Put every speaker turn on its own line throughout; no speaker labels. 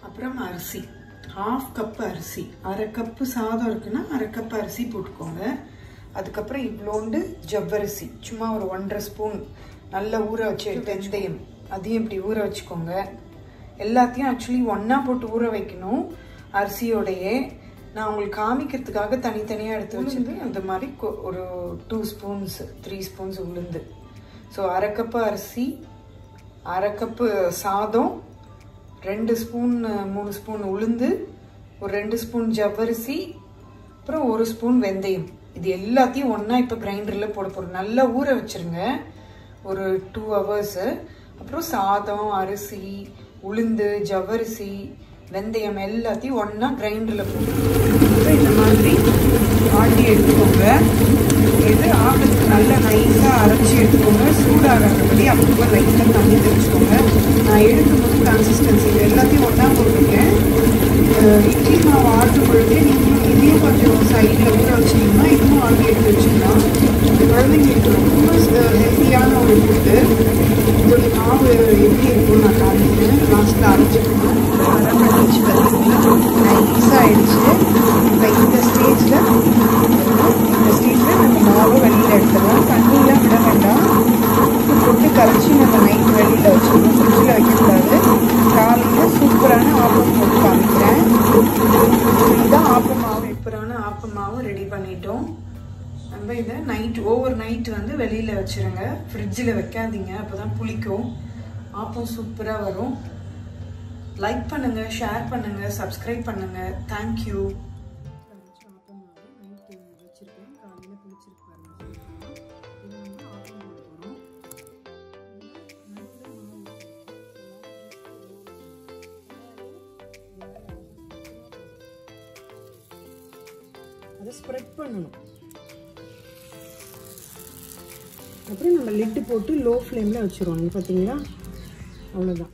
அப்புறம் அரிசி half cup அரிசி அரை கப்பு சாதம் இருக்குன்னா அரை கப் அரிசி போட்டுக்கோங்க அதுக்கப்புறம் இவ்வளோண்டு ஜவ்வரிசி சும்மா ஒரு ஒன்றரை ஸ்பூன் நல்லா ஊற வச்சு வெந்தயம் அதையும் இப்படி ஊற வச்சுக்கோங்க எல்லாத்தையும் ஆக்சுவலி ஒன்றா போட்டு ஊற வைக்கணும் அரிசியோடையே நான் உங்களுக்கு காமிக்கிறதுக்காக தனித்தனியாக எடுத்து வச்சிருந்து அந்த மாதிரி கொ- ஒரு டூ ஸ்பூன்ஸ் த்ரீ ஸ்பூன்ஸ் உளுந்து ஸோ அரை கப்பு அரிசி அரை கப்பு சாதம் ரெண்டு ஸ்பூன் மூணு ஸ்பூன் உளுந்து ஒரு ரெண்டு ஸ்பூன் ஜவ்வரிசி அப்புறம் ஒரு ஸ்பூன் வெந்தயம் இது எல்லாத்தையும் ஒன்றா இப்போ கிரைண்டரில் போட போகிறோம் நல்லா ஊற வச்சிருங்க ஒரு டூ ஹவர்ஸு அப்புறம் சாதம் அரிசி உளுந்து ஜவ்வரிசி வெந்தயம் எல்லாத்தையும் ஒன்றா கிரைண்டரில் போட்டு அப்புறம் இந்த மாதிரி ஆட்டி எடுத்துக்கோங்க இது ஆகிறதுக்கு நல்லா நைஸாக அரைச்சி எடுத்துக்கோங்க சூடாகிறபடி அப்பப்போ லைட்டாக தண்ணி தெளிச்சுக்கோங்க நான் எடுக்கும்போது கன்சிஸ்டன்சி இது எல்லாத்தையும் ஒன்றா போட்டிருக்கேன் அஹ் இட்லி மாவு ஆட்டும் பொழுது நீங்கள் இதையும் கொஞ்சம் சைடில் ஊற வச்சிங்கன்னா இதுவும் ஆட்டி எடுத்து வச்சுக்கலாம் இது குழந்தைங்களுக்கு ரொம்ப ஹெல்த்தியான ஒரு ஃபுட்டு இதோட மாவு எப்படி இருக்கும்னு நான் காமிக்கிறேன் லாஸ்ட்டில் அரைச்சிக்கணும் அரை பண்ணி வச்சு பார்த்தீங்கன்னா நைஸாக ஆயிடுச்சு இப்போ இந்த ஸ்டேஜில் இந்த ஸ்டேஜில் நம்ம மாவு வெளியில் எடுத்துடலாம் தண்ணியெலாம் விட வேண்டாம் உப்பு போட்டு கரைச்சி நம்ம நைட் வெளியில் வச்சுக்கணும் ஃப்ரிட்ஜில் வைக்கக்கூடாது காலையில் சூப்பரான ஆப்பம் போட்டு காமிக்கிறேன் இதுதான் ஆப்ப மாவு சூப்பரான ஆப்ப மாவு ரெடி பண்ணிட்டோம் நம்ம இதை நைட் ஓவர் நைட் வந்து வெளியில் வச்சுருங்க ஃப்ரிட்ஜில் வைக்காதீங்க அப்போ தான் புளிக்கும் ஆப்பம் சூப்பராக வரும் லைக் பண்ணுங்கள் ஷேர் பண்ணுங்கள் சப்ஸ்கிரைப் பண்ணுங்கள் தேங்க்யூ
அதை ஸ்ப்ரெட் பண்ணணும் அப்புறம் நம்ம லிட்டு போட்டு லோ ஃப்ளேமில் வச்சுருவாங்க பார்த்தீங்களா அவ்வளோதான்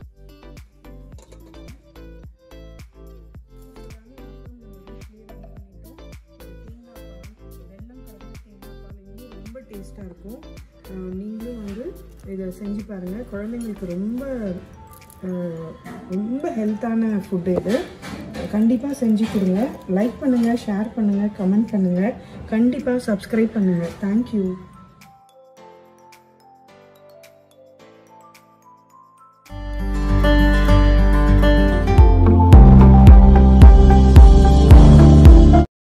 ரொம்ப டேஸ்ட்டாக இருக்கும் அஹ் நீங்களும் வந்து இதை செஞ்சு பாருங்கள் குழந்தைங்களுக்கு ரொம்ப அஹ், ரொம்ப ஹெல்த்தான ஃபுட்டு இது கண்டிப்பாக செஞ்சு கொடுங்க லைக் பண்ணுங்கள் ஷேர் பண்ணுங்கள் கமெண்ட் பண்ணுங்கள் கண்டிப்பாக சப்ஸ்கிரைப் பண்ணுங்கள் தேங்க்யூ